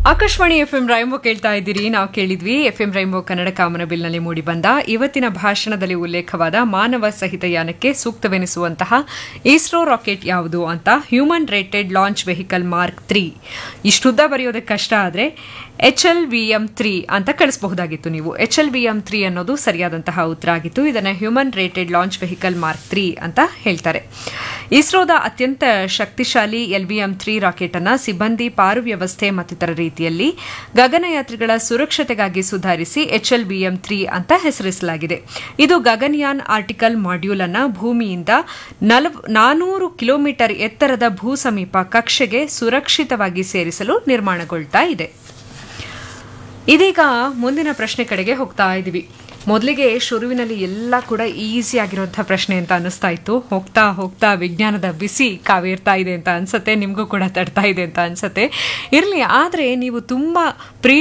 Akashvani F M rainbow ಕೇಳ್ತಾ ಇದ್ದೀರಿ ನಾವು ಕೇಳಿದ್ವಿ ಎಫ್ ಎಂ ರೈಂಬೋ ಕನ್ನಡ ಕಾಮನಬಿಲ್ನಲ್ಲಿ ಮೂಡಿ ಬಂದ ಇವತ್ತಿನ ಭಾಷಣದಲ್ಲಿ ಉಲ್ಲೇಖವಾದ ಮಾನವ ಸಹಿತ ಯಾನಕ್ಕೆ ಸೂಕ್ತವೆನಿಸುವಂತಹ ಇಸ್ರೋ ರಾಕೆಟ್ ಯಾವುದು ಅಂತ human rated launch vehicle mark three ಇಷ್ಟುದ್ದ ಬರೆಯೋದಕ್ಕೆ ಕಷ್ಟ ಆದರೆ H L V M three ಅಂತ ಕಳಿಸಬಹುದಾಗಿತ್ತು ನೀವು H L V M three ಅನ್ನೋದು ಸರಿಯಾದಂತಹ ಉತ್ತರ ಆಗಿತ್ತು ಇದನ್ನು human rated launch vehicle mark three ಅಂತ ಹೇಳ್ತಾರೆ ಇಸ್ರೋದ ಅತ್ಯಂತ ಶಕ್ತಿಶಾಲಿ L V M three rocket ಅನ್ನ ಸಿಬ್ಬಂದಿ ಪಾರು ವ್ಯವಸ್ಥೆ ಮತ್ತಿತರ ರೀತಿಯಲ್ಲಿ ಗಗನಯಾತ್ರಿಗಳ ಸುರಕ್ಷತೆಗಾಗಿ ಸುಧಾರಿಸಿ H L V M three ಅಂತ ಹೆಸರಿಸಲಾಗಿದೆ ಇದು ಗಗನಯಾನ್ ಆರ್ಟಿಕಲ್ ಮಾಡ್ಯೂಲ್ ಅನ್ನ ಭೂಮಿಯಿಂದ ನಲವ್ ನಾನೂರು ಕಿಲೋಮೀಟರ್ ಎತ್ತರದ ಭೂ ಸಮೀಪ ಕಕ್ಷೆಗೆ ಸುರಕ್ಷಿತವಾಗಿ ಸೇರಿಸಲು ನಿರ್ಮಾಣಗೊಳ್ತಾ ಇದೆ ಇದೀಗ ಮುಂದಿನ ಪ್ರಶ್ನೆ ಕಡೆಗೆ ಹೋಗ್ತಾ ಇದ್ದೀವಿ ಮೊದಲಿಗೆ ಶುರುವಿನಲ್ಲಿ ಎಲ್ಲ ಕೂಡ ಈಸಿ ಆಗಿರುವಂತಹ ಪ್ರಶ್ನೆ ಅಂತ ಅನಿಸ್ತಾ ಇತ್ತು ಹೋಗ್ತಾ ಹೋಗ್ತಾ ವಿಜ್ಞಾನದ ಬಿಸಿ ಕಾವೇರ್ತಾ ಇದೆ ಅಂತ ಅನ್ಸತ್ತೆ ನಿಮಗೂ ಕೂಡ ತಡ್ತಾ ಇದೆ ಅಂತ ಅನ್ಸತ್ತೆ ಇರಲಿ ಆದರೆ ನೀವು ತುಂಬ ಪ್ರೀ